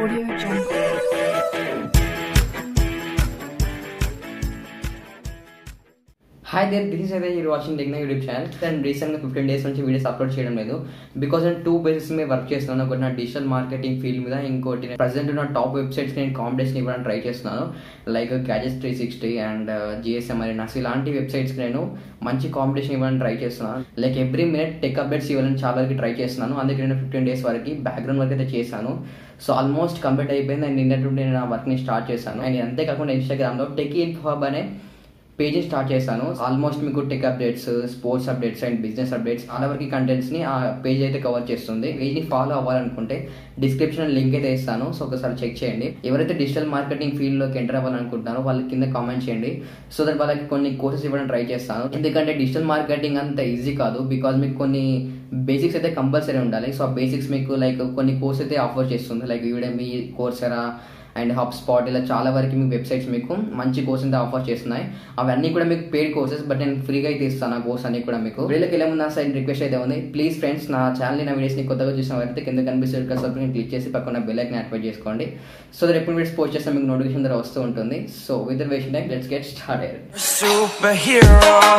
Audio Jungle. Hi there this is అయితే మీరు watching టెక్నా యూట్యూబ్ ఛానల్ అండ్ రీసెంట్గా ఫిఫ్టీన్ డేస్ నుంచి వీడియోస్ అప్లోడ్ చేయడం లేదు బికాస్ నేను టూ బేసిస్ మీద వర్క్ చేస్తున్నాను ఒకటి నా డిజిటల్ మార్కెటింగ్ ఫీల్డ్ మీద ఇంకోటి ప్రజెంట్ నా టాప్ వెబ్సైట్స్ నేను కాంపిటీషన్ ఇవ్వడానికి ట్రై చేస్తున్నాను లైక్ గ్యాజెస్ త్రీ సిక్స్టీ అండ్ జిఎస్ఎం అని నాకు ఇలాంటి వెబ్సైట్స్కి నేను మంచి కాంపిటీషన్ ఇవ్వడానికి ట్రై చేస్తున్నాను like every minute tech updates ఇవ్వాలని చాలా వరకు ట్రై చేస్తున్నాను అందుకే నేను ఫిఫ్టీన్ డేస్ వరకు బ్యాక్గ్రౌండ్ వర్క్ అయితే చేశాను సో ఆల్మోస్ట్ కంప్లీట్ అయిపోయింది అండ్ నిన్నటి నుండి నేను ఆ వర్క్ని స్టార్ట్ చేశాను అండ్ అంతేకాకుండా ఇన్స్టాగ్రామ్లో టెక్ ఇన్ఫో హబ్ అనే పేజ్ స్టార్ట్ చేశాను ఆల్మోస్ట్ మీకు tech updates sports updates and business updates చాలా వరకు కంటెంట్స్ ని ఆ పేజ్ అయితే కవర్ చేస్తుంది పేజ్ ని ఫాలో అవ్వాలనుకుంటే డిస్క్రిప్షన్ లింక్ అయితే ఇస్తాను సో ఒకసారి చెక్ చేయండి ఎవరైతే డిజిటల్ మార్కెటింగ్ ఫీల్డ్ లోకి ఎంటర్ అవ్వాలనుకుంటున్నారో వాళ్ళ కింద కామెంట్ చేయండి సో దట్ వాళ్ళకి కొన్ని కోర్సెస్ ఇవ్వడం ట్రై చేస్తాను ఎందుకంటే డిజిటల్ మార్కెటింగ్ అంత ఈజీ కాదు బికాజ్ మీకు కొన్ని బేసిక్స్ అయితే కంపల్సరీ ఉండాలి సో ఆ బేసిక్స్ మీకు లైక్ కొన్ని కోర్స్ అయితే ఆఫర్ చేస్తుంది like Udemy Coursera and HubSpot ఇలా చాలా వరకు మీ వెబ్సైట్స్ మీకు మంచి కోర్స్ అయితే ఆఫర్ చేస్తున్నాయి అవన్నీ కూడా మీకు పెయిడ్ కోర్సెస్ బట్ నేను ఫ్రీగా అయితే ఇస్తాను ఆ కోర్స్ అన్ని కూడా మీకు వీళ్ళకి వెళ్ళే ముందు నా సైడ్ రిక్వెస్ట్ అయితే ఉంది ప్లీజ్ ఫ్రెండ్స్ నా ఛానల్ నా వీడియోస్ని కొత్తగా చూసిన వారైతే కింద కనిపిస్తుంది కదా సబ్స్క్రైబ్ క్లిక్ చేసి పక్కన బెల్ ఐకన్ యాక్టివేట్ చేసుకోండి సో దట్ ఎప్పుడు వీడియోస్ పోస్ట్ చేస్తే మీకు నోటిఫికేషన్ ద్వారా వస్తూ ఉంటుంది సో విత్ వేషన్ time let's get start superhero.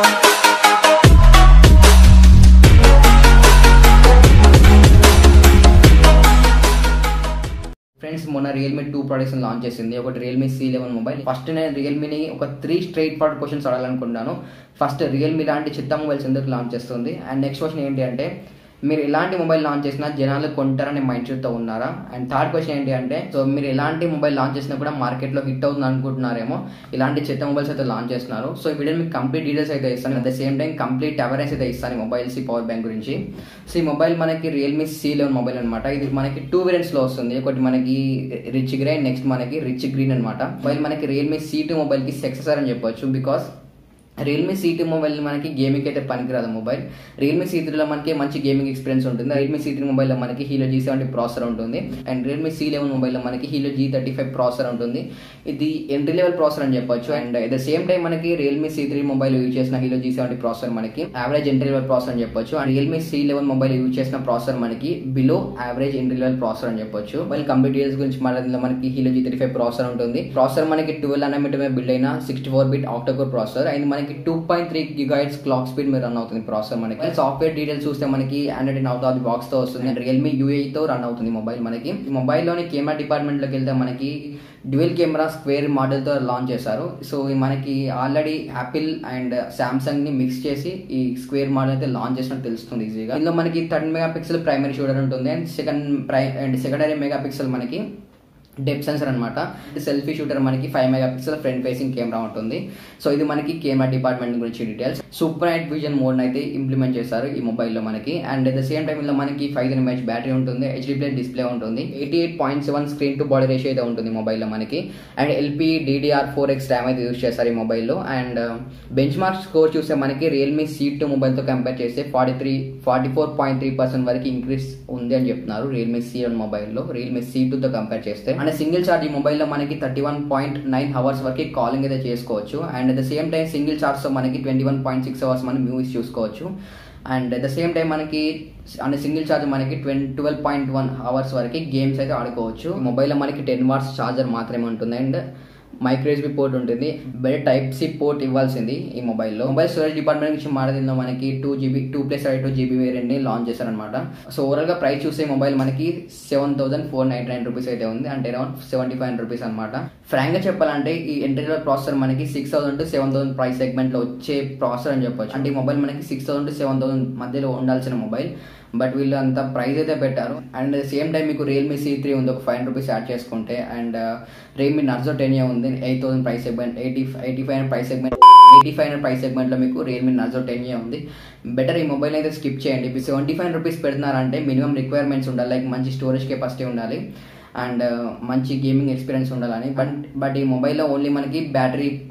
Friends మొన్న రియల్మీ టూ ప్రొడక్ట్స్ లాంచ్ చేసింది ఒకటి Realme C eleven mobile first నేను రియల్మీని ఒక త్రీ స్ట్రైట్ ఫార్వర్డ్ క్వశ్చన్స్ అడగాలనుకుంటున్నాను ఫస్ట్ రియల్మీ లాంటి చిత్త మొబైల్స్ ఎందుకు లాంచ్ చేస్తుంది అండ్ నెక్స్ట్ క్వశ్చన్ ఏంటి అంటే మీరు ఎలాంటి మొబైల్ లాంచ్ చేసినా జనాలు కొంటారనే మైండ్ సెట్తో ఉన్నారా అండ్ థర్డ్ క్వశ్చన్ ఏంటి అంటే సో మీరు ఎలాంటి మొబైల్ లాంచ్ చేసినా కూడా మార్కెట్లో హిట్ అవుతుంది అనుకుంటున్నారేమో ఇలాంటి చెత్త మొబైల్స్ అయితే లాంచ్ చేస్తున్నారు సో ఈ వీడియో మీకు కంప్లీట్ డీటెయిల్స్ అయితే ఇస్తాను at the same time complete awareness అయితే ఇస్తాను ఈ మొబైల్స్ ఈ పవర్ బ్యాంక్ గురించి సో ఈ మొబైల్ మనకి రియల్మీ సి లెవెన్ మొబైల్ అనమాట ఇది మనకి టూ వేరియంట్స్లో వస్తుంది ఒకటి మనకి రిచ్ గ్రే నెక్స్ట్ మనకి రిచ్ గ్రీన్ అనమాట మొబైల్ మనకి రియల్మీ సి టూ మొబైల్కి సక్సెసర్ అని చెప్పొచ్చు because Realme C two mobile మనకి గేమింగ్ అయితే పనికిరాదు మొబైల్ రియల్మీ సీ త్రీలో మనకి మంచి గేమింగ్ ఎక్స్పీరియన్స్ ఉంటుంది రియల్మీ సీ త్రీ మొబైల్లో మనకి హీలో జీ సెవెంటీ ప్రాసెసర్ ఉంటుంది అండ్ రియల్మీ సీ లెవెన్ మొబైల్లో మనకి Helio G thirty five processor ఉంటుంది ఇది ఎంట్రీ లెవెల్ ప్రాసెసర్ అని చెప్పొచ్చు and at the same time మనకి Realme C three mobile use చేసిన హీలో జీ సెవెంటీ ప్రాసెసర్ మనకి యావరేజ్ ఎంట్రీ లెవెల్ ప్రాసెసర్ అని చెప్పొచ్చు and Realme C eleven mobile use చేసిన ప్రాసెసర్ మనకి below average entry level processor అని చెప్పొచ్చు మొబైల్ కంప్యూటర్ డీటెయిల్స్ గురించి మాట్లాడిన మనకి Helio G thirty five processor ఉంటుంది ప్రాసెసర్ మనకి ట్వెల్వ్ నానోమీటర్ మీద బిల్డ్ అయిన sixty four bit octacore processor and మనకి two point three gigahertz clock speed మీద రన్ అవుతుంది ప్రాసెసర్ మనకి సాఫ్ట్వేర్ డీటెయిల్స్ చూస్తే మనకి Android out of the box తో వస్తుంది అండ్ రియల్మీ యూఏ తో రన్ అవుతుంది మొబైల్ మనకి ఈ మొబైల్ లోని కెమెరా డిపార్ట్మెంట్ లోకి వెళ్తే మనకి డ్యూయల్ కెమెరా స్క్వేర్ మోడల్ తో లాంచ్ చేశారు సో ఇది మనకి ఆల్రెడీ యాపిల్ అండ్ సామ్సంగ్ ని మిక్స్ చేసి ఈ స్క్వేర్ మోడల్ అయితే లాంచ్ చేసినట్టు తెలుస్తుంది ఈజీగా ఇందులో మనకి third megapixel primary shooter ఉంటుంది and second pri and secondary megapixel మనకి డెప్ సెన్సర్ అనమాట సెల్ఫీ షూటర్ మనకి five megapixel front facing camera ఉంటుంది సో ఇది మనకి కెమెరా డిపార్ట్మెంట్ గురించి details super night vision mode అయితే ఇంప్లిమెంట్ చేశారు ఈ మొబైల్లో మనకి and at the same time లో మనకి ఫైవ్ ఎంహెచ్ బ్యాటరీ ఉంటుంది హెచ్డి ప్లస్ డిస్ప్లే ఉంటుంది eighty eight point seven screen to body ratio అయితే ఉంటుంది మొబైల్లో మనకి and LP DDR four X RAM అయితే యూస్ చేస్తారు ఈ మొబైల్లో అండ్ బెంచ్ మార్క్ స్కోర్ చూస్తే మనకి రియల్మీ సీ టూ మొబైల్తో కంపేర్ చేస్తే forty three forty four point three percent వరకు ఇంక్రీస్ ఉంది అని చెప్తున్నారు రియల్మీ సి వన్ మొబైల్లో రియల్మీ సి టూతో కంపేర్ చేస్తే అండ్ సింగిల్ చార్జ్ ఈ మొబైల్లో మనకి thirty one point nine hours వరకు కాలింగ్ అయితే చేసుకోవచ్చు and at the same time single చార్జ్తో మనకి twenty one point six hours మనం మూవీస్ చూసుకోవచ్చు and at the same time మనకి అంటే సింగిల్ ఛార్జ్ మనకి twenty twelve point one hours వరకు గేమ్స్ అయితే ఆడుకోవచ్చు మొబైల్లో మనకి టెన్ వాట్స్ ఛార్జర్ మాత్రమే ఉంటుంది అండ్ మైక్రో ఎస్బీ పోర్ట్ ఉంటుంది బెటర్ టైప్ సి పోర్ట్ ఇవ్వాల్సింది ఈ మొబైల్లో మొబైల్ స్టోరేజ్ డిపార్ట్మెంట్ నుంచి మాట్లాడిందో మనకి two GB two plus two GB variant ని లాంచ్ చేశారనమాట సో ఓవరాల్ గా ప్రైస్ చూసే మొబైల్ మనకి seven thousand four ninety nine rupees అయితే ఉంది అంటే అరౌండ్ సెవెంటీ ఫైవ్ రూపీస్ అనమాట ఫ్రాంక్ గా చెప్పాలంటే ఈ ఎంట్రీ లెవెల్ ప్రాసెసర్ మనకి six thousand to seven thousand price segment లో వచ్చే ప్రాసెసర్ అని చెప్పొచ్చు అంటే ఈ మొబైల్ మనకి six thousand to seven thousand మధ్యలో ఉండాల్సిన మొబైల్ బట్ వీళ్ళు అంత ప్రైస్ అయితే పెట్టారు అండ్ సేమ్ టైం మీకు రియల్మీ సి త్రీ ఉంది ఒక ఫైవ్ హండ్రెడ్ రూపీస్ యాడ్ చేసుకుంటే and Realme Narzo ten A ఉంది eight thousand price segment eighty eighty five price segment eighty five hundred price సెగ్మెంట్లో మీకు రియల్మీ నర్జో టెన్ ఏ ఉంది better ఈ mobile అయితే skip చేయండి ఇప్పుడు సెవెంటీ ఫైవ్ రూపీస్ పెడుతున్నారంటే మినిమం రిక్వైర్మెంట్స్ ఉండాలి లైక్ మంచి స్టోరేజ్ కెపాసిటీ ఉండాలి అండ్ మంచి గేమింగ్ ఎక్స్పీరియన్స్ ఉండాలని బట్ బట్ ఈ మొబైల్లో ఓన్లీ మనకి బ్యాటరీ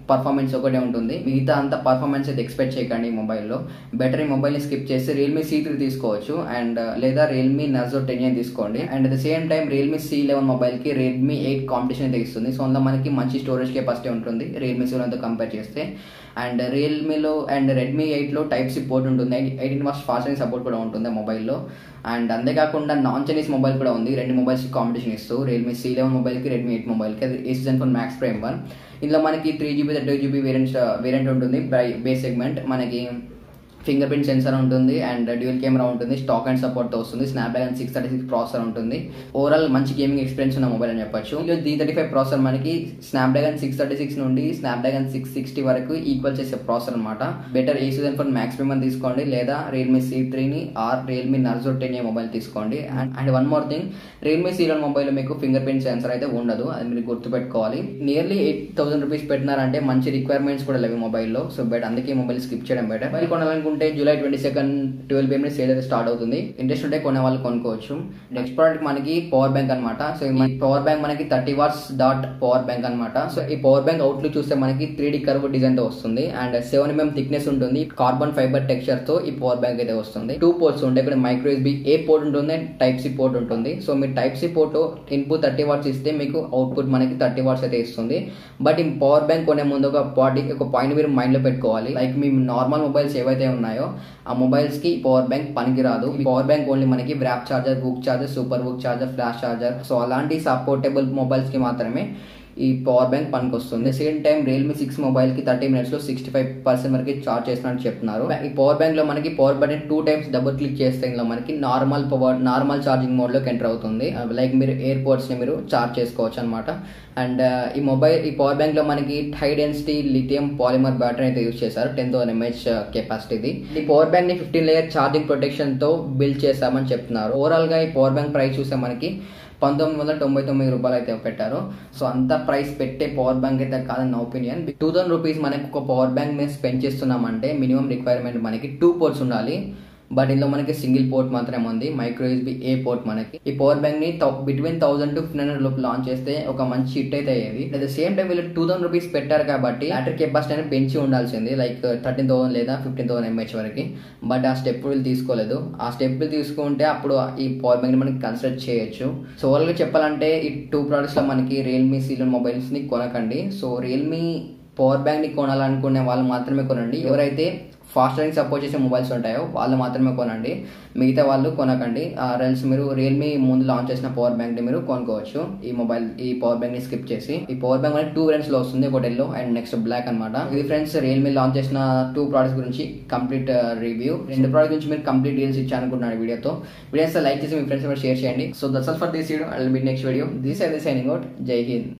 పర్ఫార్మెన్స్ ఒకటే ఉంటుంది మిగతా అంత పర్ఫార్మెన్స్ అయితే ఎక్స్పెక్ట్ చేయకండి ఈ మొబైల్లో బెటర్ ఈ మొబైల్ని స్కిప్ చేసి రియల్మీ సీ త్రీ తీసుకోవచ్చు అండ్ లేదా రియల్మీ నర్జో టెన్ అని తీసుకోండి and at the same time Realme C eleven మొబైల్కి రెడ్మీ ఎయిట్ కాంపిటీషన్ అయితే ఇస్తుంది సో అందులో మనకి మంచి స్టోరేజ్ కెపాసిటీ ఉంటుంది రియల్మీ సెవెన్తో కంపేర్ చేస్తే అండ్ రియల్మీలో అండ్ రెడ్మీ ఎయిట్లో టైప్ సి పోర్ట్ ఉంటుంది eighteen watts fast charging support కూడా ఉంటుంది ఆ మొబైల్లో అండ్ అంతేకాకుండా నాన్ చైనీస్ మొబైల్ కూడా ఉంది రెండు మొబైల్స్కి కాంపిటీషన్ ఇస్తూ రియల్మీ సి లెవెన్ మొబైల్కి రెడ్మీ ఎయిట్ మొబైల్కి అది A season phone max prime one ఇందులో మనకి three GB thirty GB variant variant ఉంటుంది బేస్ సెగ్మెంట్ మనకి ఫింగర్ ప్రింట్ సెన్సార్ ఉంటుంది అండ్ డ్యూయల్ కెమెరా ఉంటుంది స్టాక్ అండ్ సపోర్ట్తో వస్తుంది Snapdragon six thirty six processor ఉంటుంది ఓవరాల్ మంచి గేమింగ్ ఎక్స్పీరియన్స్ ఉన్న మొబైల్ అని చెప్పొచ్చు ఇందులో జీ థర్టీ ఫైవ్ ప్రాసెసర్ మనకి స్నాప్డ్రాగన్ సిక్స్ థర్టీ సిక్స్ నుండి స్నాప్డ్రాగన్ సిక్స్ సిక్స్టీ వరకు ఈక్వల్ చేసే ప్రాసెసర్ అనమాట better A season phone max prime తీసుకోండి లేదా రియల్మీ సి త్రీని or Realme Narzo ten A mobile తీసుకోండి and and one more thing Realme serial mobile మీకు fingerprint sensor అయితే ఉండదు అది మీరు గుర్తుపెట్టుకోవాలి నియర్లీ ఎయిట్ థౌసండ్ రూపీస్ పెట్టినారంటే మంచి రిక్వైర్మెంట్స్ కూడా లేవు మొబైల్లో సో బట్ అందుకే మొబైల్ స్కిప్ చేయడం బెటర్ మొబైల్ కొనాలనుకుంటే July twenty second twelve payment sale అయితే స్టార్ట్ అవుతుంది ఇంట్రెస్ట్ ఉంటే కొనే వాళ్ళు కొనుక్కోవచ్చు నెక్స్ట్ ప్రోడక్ట్ మనకి పవర్ బ్యాంక్ అనమాట సో ఈ పవర్ బ్యాంక్ మనకి thirty watts dot power bank అనమాట సో ఈ పవర్ బ్యాంక్ అవుట్లుక్ చూస్తే మనకి త్రీ డి కర్వ్ డిజైన్ తో వస్తుంది అండ్ సెవెన్ ఎంఎం థిక్నెస్ ఉంటుంది కార్బన్ ఫైబర్ టెక్స్చర్ తో ఈ పవర్ బ్యాంక్ అయితే వస్తుంది టూ పోర్ట్స్ ఉంటాయి ఇక్కడ మైక్రో ఎస్బి ఏ పోర్ట్ ఉంటుంది టైప్ సి పోర్ట్ ఉంటుంది సో మీరు type C port input thirty watts ఇస్తే మీకు అవుట్పుట్ మనకి థర్టీ వాట్స్ అయితే ఇస్తుంది బట్ ఈ పవర్ బ్యాంక్ కొనే ముందు ఒక పార్టీ ఒక పాయింట్ మీరు మైండ్ లో పెట్టుకోవాలి లైక్ మీ నార్మల్ మొబైల్స్ ఏవైతే ఉన్నాయో ఆ మొబైల్స్ కి పవర్ బ్యాంక్ పనికిరాదు ఈ పవర్ బ్యాంక్ ఓన్లీ మనకి wrap charger book charger super book charger flash charger so అలాంటి సపోర్టబుల్ మొబైల్స్ కి మాత్రమే ఈ పవర్ బ్యాంక్ పనికి వస్తుంది same time Realme six mobile కి థర్టీ మినిట్స్ లో సిక్స్టీ ఫైవ్ పర్సెంట్ వరకు చార్జ్ చేసినట్టు చెప్తున్నారు ఈ పవర్ బ్యాంక్ లో మనకి power button two times double click చేస్తే ఇందులో మనకి normal power normal charging mode లోకి ఎంటర్ అవుతుంది లైక్ మీరు ఎయిర్ పోర్ట్స్ ని మీరు చార్జ్ చేసుకోవచ్చు అనమాట అండ్ ఈ మొబైల్ ఈ పవర్ బ్యాంక్ లో మనకి high density lithium polymer battery అయితే యూజ్ చేశారు టెన్ థౌసండ్ ఎంహెచ్ కెపాసిటీది ఈ పవర్ బ్యాంక్ ని ఫిఫ్టీన్ లేయర్ ఛార్జింగ్ ప్రొటెక్షన్ తో బిల్డ్ చేశామని చెప్తున్నారు ఓవరాల్ గా ఈ పవర్ బ్యాంక్ ప్రైస్ చూస్తే మనకి పంతొమ్మిది వందల తొంభై తొమ్మిది రూపాయలు అయితే పెట్టారు సో అంత ప్రైస్ పెట్టే పవర్ బ్యాంక్ అయితే కాదని నా ఒపీనియన్ టూ థౌసండ్ రూపీస్ మనకి ఒక పవర్ బ్యాంక్ మేము స్పెండ్ చేస్తున్నామంటే మినిమం రిక్వైర్మెంట్ మనకి టూ పోర్ట్స్ ఉండాలి బట్ ఇందులో మనకి సింగిల్ పోర్ట్ మాత్రమే ఉంది మైక్రో యూఎస్బి ఏ పోర్ట్ మనకి ఈ పవర్ బ్యాంక్ ని between thousand to fifteen hundred లోపు లాంచ్ చేస్తే ఒక మంచి హిట్ అయితే అయ్యేది అట్ ద సేమ్ టైం వీళ్ళు టూ థౌసండ్ రూపీస్ పెట్టారు కాబట్టి బ్యాటరీ కెపాసిటీ అనేది పెంచి ఉండాల్సింది లైక్ థర్టీన్ థౌసండ్ లేదా ఫిఫ్టీన్ థౌసండ్ ఎంహెచ్ వరకు బట్ ఆ స్టెప్ వీళ్ళు తీసుకోలేదు ఆ స్టెప్ తీసుకుంటే అప్పుడు ఈ పవర్ బ్యాంక్ మనకి కన్సిడర్ చేయొచ్చు సో ఓవరాల్గా చెప్పాలంటే ఈ టూ ప్రోడక్ట్స్ లో మనకి రియల్మీ సీలన్ మొబైల్స్ ని కొనకండి సో రియల్మీ పవర్ బ్యాంక్ ని కొనాలనుకునే వాళ్ళు మాత్రమే కొనండి ఎవరైతే ఫాస్ట్ ఛార్జింగ్ సపోర్ట్ చేసే మొబైల్స్ ఉంటాయో వాళ్ళు మాత్రమే కొనండి మిగతా వాళ్ళు కొనకండి రెల్స్ మీరు రియల్మీ ముందు లాంచ్ చేసిన పవర్ బ్యాంక్ ని మీరు కొనుక్కోవచ్చు ఈ మొబైల్ ఈ పవర్ బ్యాంక్ ని స్కిప్ చేసి ఈ పవర్ బ్యాంక్ అనేది టూ వేరియంట్స్ లో వస్తుంది ఒకటి ఎల్లో అండ్ నెక్స్ట్ బ్లాక్ అనమాట ఇది ఫ్రెండ్స్ రియల్మీ లాంచ్ చేసిన టూ ప్రోడక్ట్స్ గురించి కంప్లీట్ రివ్యూ రెండు ప్రోడక్ట్ గురించి మీరు కంప్లీట్ డీల్స్ ఇచ్చాను అనుకుంటున్నాను వీడియోతో వీడియోస్ లైక్ చేసి మీ ఫ్రెండ్స్ షేర్ చేయండి so that's all for this video and మీ next video this I the signing out జై హింద్